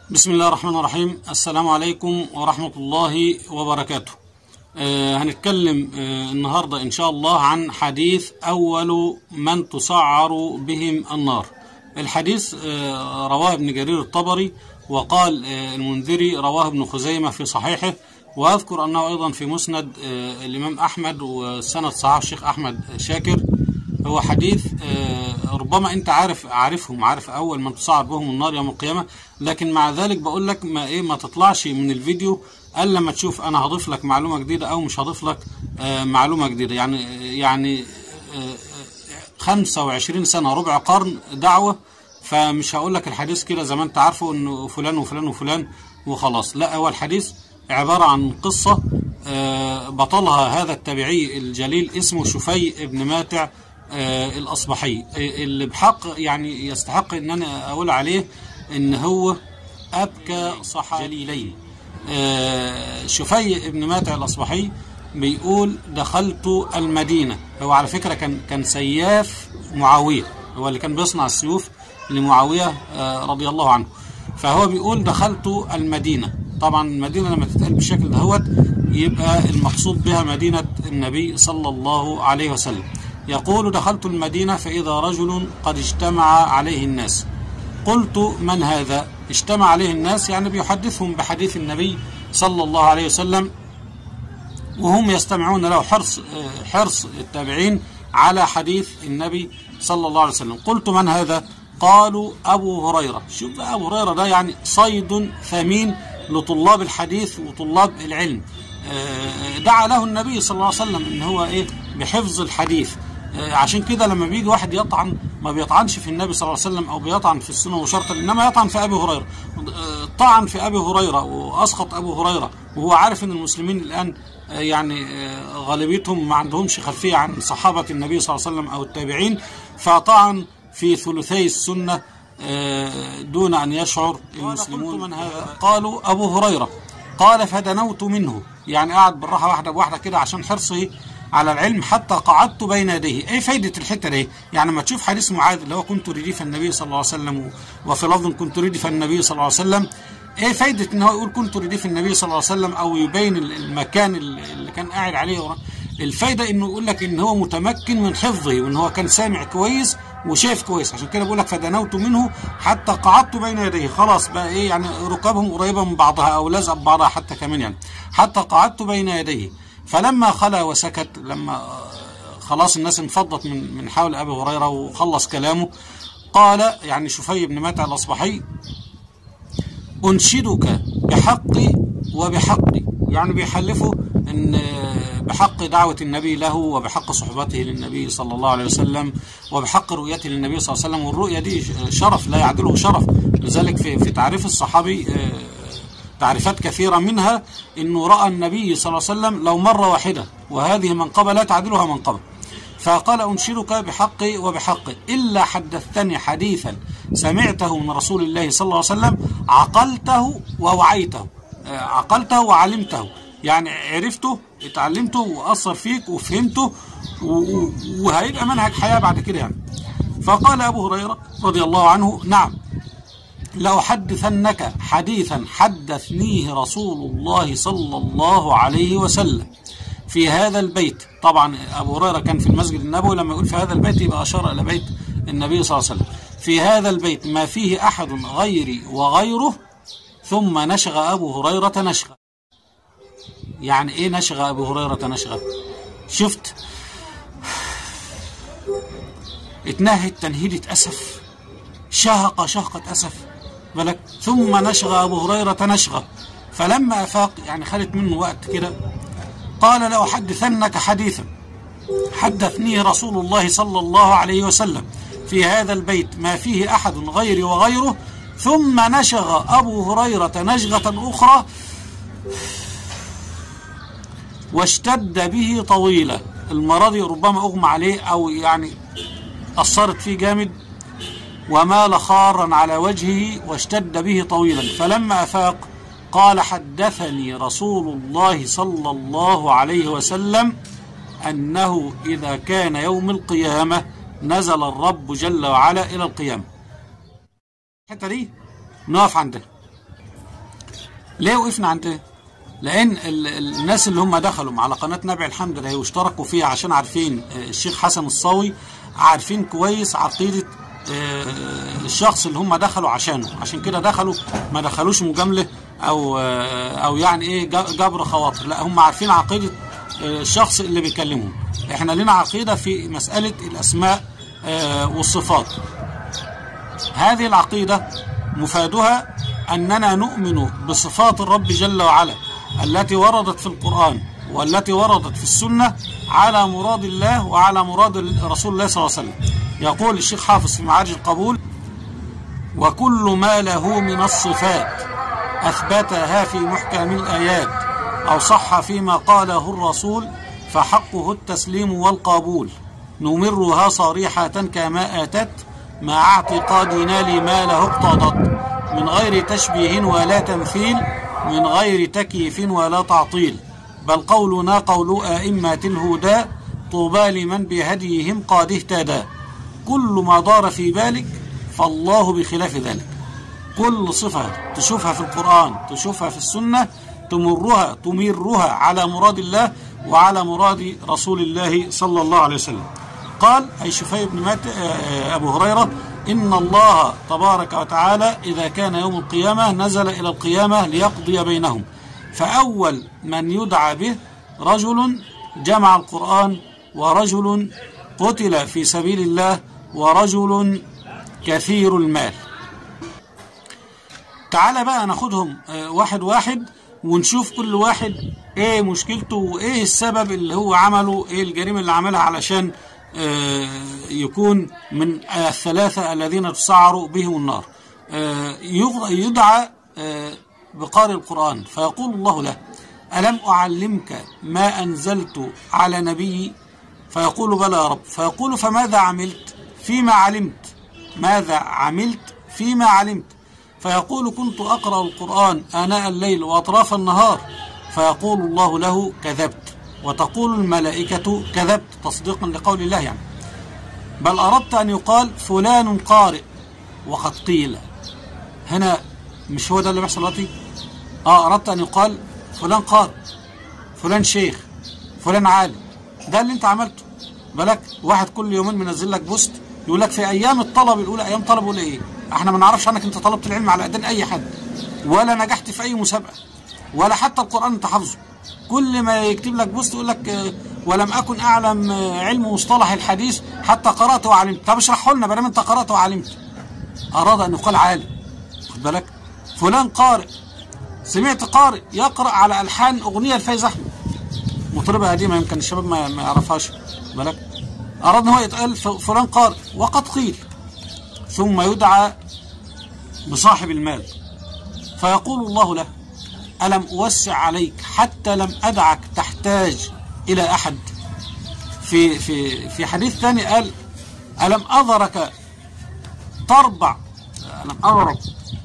بسم الله الرحمن الرحيم السلام عليكم ورحمة الله وبركاته آه هنتكلم آه النهاردة إن شاء الله عن حديث أول من تسعر بهم النار الحديث آه رواه ابن جرير الطبري وقال آه المنذري رواه ابن خزيمة في صحيحه وأذكر أنه أيضا في مسند آه الإمام أحمد وسند صحيح الشيخ أحمد شاكر هو حديث آه، ربما انت عارف عارفهم عارف اول من تصعد بهم النار يوم القيامه لكن مع ذلك بقول لك ما ايه ما تطلعش من الفيديو الا لما تشوف انا هضيف لك معلومه جديده او مش هضيف لك آه، معلومه جديده يعني يعني آه، آه، 25 سنه ربع قرن دعوه فمش هقول لك الحديث كده زي ما انت عارفه انه فلان وفلان وفلان وخلاص لا هو الحديث عباره عن قصه آه، بطلها هذا التابعي الجليل اسمه شفي ابن ماتع آه، الأصبحي آه، اللي بحق يعني يستحق ان انا اقول عليه ان هو ابكى صحابي جليلين آه، شفي ابن ماتع الأصبحي بيقول دخلت المدينة هو على فكرة كان كان سياف معاوية هو اللي كان بيصنع السيوف لمعاوية آه، رضي الله عنه فهو بيقول دخلت المدينة طبعا المدينة لما تتقال بالشكل دهوت يبقى المقصود بها مدينة النبي صلى الله عليه وسلم يقول دخلت المدينة فإذا رجل قد اجتمع عليه الناس قلت من هذا اجتمع عليه الناس يعني بيحدثهم بحديث النبي صلى الله عليه وسلم وهم يستمعون له حرص حرص التابعين على حديث النبي صلى الله عليه وسلم قلت من هذا قالوا أبو هريرة شوف بقى أبو هريرة ده يعني صيد ثمين لطلاب الحديث وطلاب العلم آه، دعا له النبي صلى الله عليه وسلم ان هو ايه بحفظ الحديث آه، عشان كده لما بيجي واحد يطعن ما بيطعنش في النبي صلى الله عليه وسلم او بيطعن في السنه مباشره انما يطعن في ابي هريره آه، طعن في ابي هريره واسقط ابو هريره وهو عارف ان المسلمين الان آه، يعني آه، غالبيتهم ما عندهمش خلفيه عن صحابه النبي صلى الله عليه وسلم او التابعين فطعن في ثلثي السنه آه، دون ان يشعر المسلمون من هذا قالوا ابو هريره قال فدنوت منه يعني قعد بالراحه واحده بواحده كده عشان حرصه على العلم حتى قعدت بين يديه ايه فايده الحته دي يعني ما تشوف حديث معاذ اللي هو كنت رديف النبي صلى الله عليه وسلم وفي لفظ كنت رديف النبي صلى الله عليه وسلم ايه فايده ان هو يقول كنت رديف النبي صلى الله عليه وسلم او يبين المكان اللي كان قاعد عليه ورا الفايده انه يقول لك ان هو متمكن من حفظه وان هو كان سامع كويس وشايف كويس عشان كده بقول لك فدنوت منه حتى قعدت بين يديه خلاص بقى ايه يعني ركابهم قريبه من بعضها او لازقه ببعضها حتى كمان يعني حتى قعدت بين يديه فلما خلا وسكت لما خلاص الناس انفضت من من حول ابي هريره وخلص كلامه قال يعني شفي بن ماتع الاصبحي انشدك بحقي وبحقي يعني بيحلفوا ان بحق دعوة النبي له وبحق صحبته للنبي صلى الله عليه وسلم وبحق رؤيته للنبي صلى الله عليه وسلم والرؤية دي شرف لا يعدله شرف لذلك في, في تعريف الصحابي آه، تعريفات كثيرة منها انه رأى النبي صلى الله عليه وسلم لو مرة واحدة وهذه منقبة لا تعدلها منقبة فقال أنشدك بحقي وبحقي إلا حدثتني حديثا سمعته من رسول الله صلى الله عليه وسلم عقلته ووعيته آه، عقلته وعلمته يعني عرفته اتعلمته وأثر فيك وفهمته و- و- وهيبقى منهج حياة بعد كده يعني فقال أبو هريرة رضي الله عنه نعم لأحدثنك حديثا حدثنيه رسول الله صلى الله عليه وسلم في هذا البيت طبعا أبو هريرة كان في المسجد النبوي لما يقول في هذا البيت يبقى أشار إلى بيت النبي صلى الله عليه وسلم في هذا البيت ما فيه أحد غيري وغيره ثم نشغ أبو هريرة نشغا يعني إيه نشغ أبو هريرة نشغا شفت اتنهد تنهيدة أسف شهق شهقة أسف بالك ثم نشغى أبو هريرة نشغى فلما أفاق يعني خدت منه وقت كده قال لأحدثنك حديثا حدثني رسول الله صلى الله عليه وسلم في هذا البيت ما فيه أحد غيري وغيره ثم نشغ أبو هريرة نشغة أخرى واشتد به طويلة المرة دي ربما أغمى عليه أو يعني أثرت فيه جامد ومال خارا على وجهه واشتد به طويلا فلما أفاق قال حدثني رسول الله صلى الله عليه وسلم أنه إذا كان يوم القيامة نزل الرب جل وعلا إلى القيامة الحتة دي نقف عندها ليه وقفنا عند ايه؟ لان ال- ال- الناس اللي هم دخلوا على قناه نبع الحمد لله واشتركوا فيها عشان عارفين آه، الشيخ حسن الصاوي عارفين كويس عقيده آه، الشخص اللي هم دخلوا عشانه عشان كده دخلوا ما دخلوش مجامله او آه، او يعني ايه ج- جبر خواطر لا هم عارفين عقيده آه، الشخص اللي بيكلمهم احنا لنا عقيده في مساله الاسماء آه، والصفات هذه العقيدة مفادها أننا نؤمن بصفات الرب جل وعلا التي وردت في القرآن والتي وردت في السنة على مراد الله وعلى مراد رسول الله صلى الله عليه وسلم يقول الشيخ حافظ في معارج القبول وكل ما له من الصفات أثبتها في محكم الآيات أو صح فيما قاله الرسول فحقه التسليم والقبول نمرها صريحة كما آتت مع اعتقادنا لما له اقتضت من غير تشبيه ولا تمثيل من غير تكييف ولا تعطيل بل قولنا قول أئمة الهدى طوبى لمن بهديهم قد اهتدى كل ما دار في بالك فالله بخلاف ذلك كل صفة تشوفها في القرآن تشوفها في السنة تمرها تمرها على مراد الله وعلى مراد رسول الله صلى الله عليه وسلم قال أي شفي بن مات آه، أبو هريرة إن الله تبارك وتعالى إذا كان يوم القيامة نزل إلى القيامة ليقضي بينهم فأول من يدعى به رجل جمع القرآن ورجل قتل في سبيل الله ورجل كثير المال تعالى بقى ناخدهم آه، واحد واحد ونشوف كل واحد ايه مشكلته وايه السبب اللي هو عمله ايه الجريمة اللي عملها علشان آه، يكون من آه، الثلاثة الذين تسعر بهم النار آه، يغ- يدعى آه، بقارئ القرآن فيقول الله له ألم أعلمك ما أنزلت على نبي فيقول بلى يا رب فيقول فماذا عملت فيما علمت ماذا عملت فيما علمت فيقول كنت أقرأ القرآن آناء الليل وأطراف النهار فيقول الله له كذبت وتقول الملائكة كذبت تصديقا لقول الله يعني بل أردت أن يقال فلان قارئ وقد قيل هنا مش هو ده اللي بيحصل دلوقتي اه أردت أن يقال فلان قارئ فلان شيخ فلان عالم ده اللي انت عملته بالك واحد كل يومين منزل لك بوست يقول لك في ايام الطلب الاولى ايام طلب الاولى ايه احنا ما نعرفش عنك انت طلبت العلم على ايدين اي حد ولا نجحت في اي مسابقه ولا حتى القران انت حافظه كل ما يكتب لك بوست يقول لك آه، ولم اكن اعلم آه، علم مصطلح الحديث حتى قرات وعلمت طب اشرحه لنا بدل انت قرات وعلمت اراد ان يقال عالم خد بالك فلان قارئ سمعت قارئ يقرا على الحان اغنيه لفايز احمد مطربه قديمه يمكن الشباب ما, ما يعرفهاش بالك اراد ان هو يتقال ف- فلان قارئ وقد قيل ثم يدعى بصاحب المال فيقول الله له الم اوسع عليك حتى لم ادعك تحتاج الى احد في في في حديث ثاني قال الم اذرك تربع الم اذرك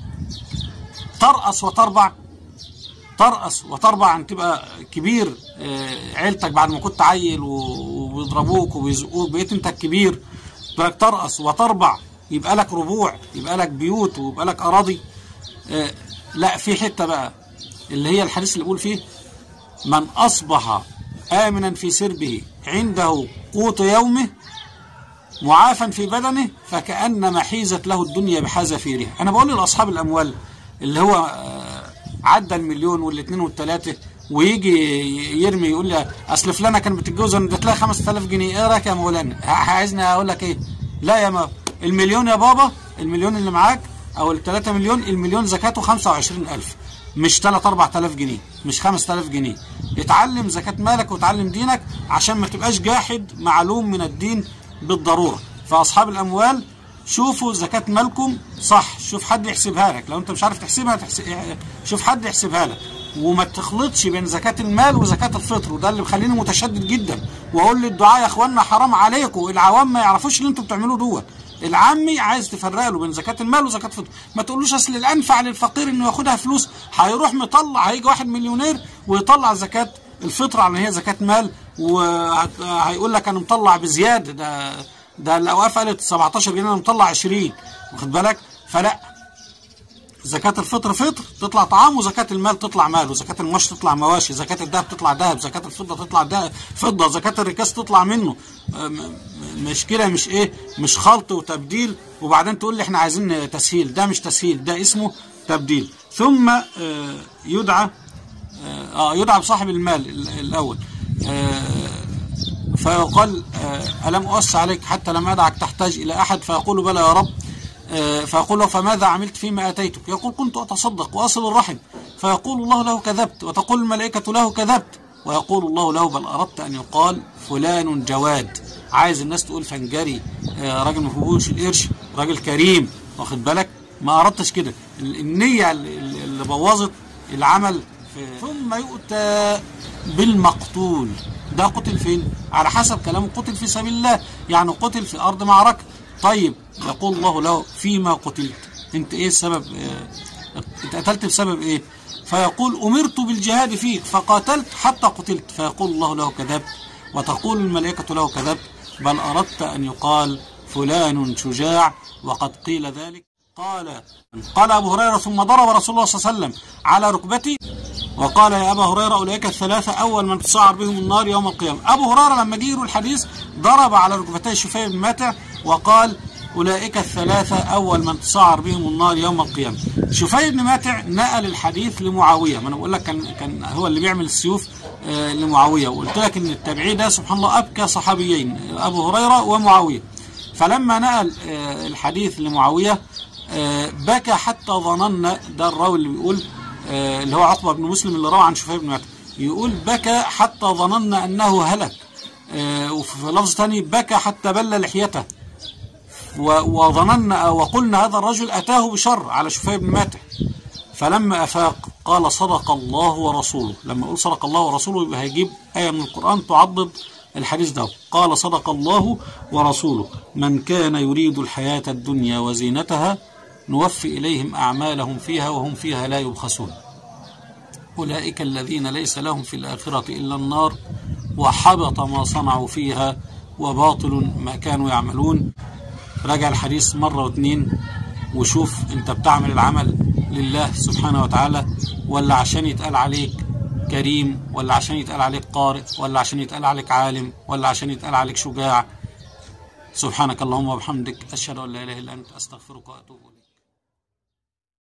ترأس وتربع ترأس وتربع ان تبقى كبير آه، عيلتك بعد ما كنت عيل و- وبيضربوك وبيزقوك بقيت انت الكبير بالك ترأس وتربع يبقى لك ربوع يبقى لك بيوت ويبقى لك اراضي آه، لا في حته بقى اللي هي الحديث اللي بيقول فيه من اصبح امنا في سربه عنده قوت يومه معافا في بدنه فكأنما حيزت له الدنيا بحذافيرها انا بقول لاصحاب الاموال اللي هو آه، عدى المليون والاثنين والثلاثه ويجي يرمي يقول لي اصل فلانه كانت بتتجوز انا اديت لها 5000 جنيه ايه رايك يا مولانا ع- عايزني اقول لك ايه لا يا ما المليون يا بابا المليون اللي معاك او ال 3 مليون المليون زكاته 25000 مش 3 4000 جنيه مش 5000 جنيه اتعلم زكاة مالك وتعلم دينك عشان ما تبقاش جاحد معلوم من الدين بالضرورة فأصحاب الأموال شوفوا زكاة مالكم صح شوف حد يحسبها لك لو انت مش عارف تحسبها تحسب شوف حد يحسبها لك وما تخلطش بين زكاة المال وزكاة الفطر وده اللي مخليني متشدد جدا واقول للدعاء يا اخوانا حرام عليكم العوام ما يعرفوش اللي انتوا بتعملوه دوت العامي عايز تفرق له بين زكاة المال وزكاة الفطر ما تقولوش اصل الانفع للفقير انه ياخدها فلوس هيروح مطلع هيجي واحد مليونير ويطلع زكاة الفطر على ان هي زكاة مال وهيقول لك انا مطلع بزيادة ده ده الاوقاف قالت 17 جنيه انا مطلع 20 واخد بالك فلا زكاة الفطر فطر تطلع طعام وزكاة المال تطلع مال وزكاة المواشي تطلع مواشي زكاة الذهب تطلع ذهب زكاة الفضة تطلع ده فضة زكاة الركاز تطلع منه آه، م- م- مشكلة مش ايه مش خلط وتبديل وبعدين تقول لي احنا عايزين تسهيل ده مش تسهيل ده اسمه تبديل ثم آه، يدعى آه يدعى بصاحب المال ال- الأول آه، فيقال آه، ألم أوسع عليك حتى لم أدعك تحتاج إلى أحد فيقول بلى يا رب آه، فيقول له فماذا عملت فيما أتيتك يقول كنت أتصدق وأصل الرحم فيقول الله له كذبت وتقول الملائكة له كذبت ويقول الله له بل أردت أن يقال فلان جواد عايز الناس تقول فنجري آه، راجل ما فيهوش القرش راجل كريم واخد بالك ما أردتش كده ال- النية اللي اللي بوظت العمل في ثم يؤتى بالمقتول ده قتل فين على حسب كلامه قتل في سبيل الله يعني قتل في أرض معركة طيب يقول الله له فيما قتلت انت ايه السبب اه انت قتلت بسبب ايه فيقول أمرت بالجهاد فيك فقاتلت حتى قتلت فيقول الله له كذبت وتقول الملائكة له كذبت بل أردت أن يقال فلان شجاع وقد قيل ذلك قال قال أبو هريرة ثم ضرب رسول الله صلى الله عليه وسلم على ركبتي وقال يا أبا هريرة أولئك الثلاثة أول من تسعر بهم النار يوم القيامة أبو هريرة لما جه يروي الحديث ضرب على ركبتي شفيع بن ماتع وقال أولئك الثلاثة أول من تسعر بهم النار يوم القيامة شفيع بن ماتع نقل الحديث لمعاوية ما أنا بقول لك كان, كان هو اللي بيعمل السيوف آه، لمعاوية وقلت لك إن التابعي ده سبحان الله أبكى صحابيين أبو هريرة ومعاوية فلما نقل آه، الحديث لمعاوية آه، بكى حتى ظننا ده الراوي اللي بيقول آه، اللي هو عقبة بن مسلم اللي روى عن شفيع بن ماتع يقول بكى حتى ظننا أنه هلك آه، وفي لفظ ثاني بكى حتى بل لحيته و- وظننا وقلنا هذا الرجل أتاه بشر على شفيع بن ماتع فلما أفاق قال صدق الله ورسوله لما أقول صدق الله ورسوله يبقى هيجيب آية من القرآن تعضد الحديث ده قال صدق الله ورسوله من كان يريد الحياة الدنيا وزينتها نوفي إليهم أعمالهم فيها وهم فيها لا يبخسون أولئك الذين ليس لهم في الآخرة إلا النار وحبط ما صنعوا فيها وباطل ما كانوا يعملون راجع الحديث مرة واتنين وشوف انت بتعمل العمل لله سبحانه وتعالى ولا عشان يتقال عليك كريم ولا عشان يتقال عليك قارئ ولا عشان يتقال عليك عالم ولا عشان يتقال عليك شجاع سبحانك اللهم وبحمدك أشهد أن لا إله إلا أنت أستغفرك وأتوب إليك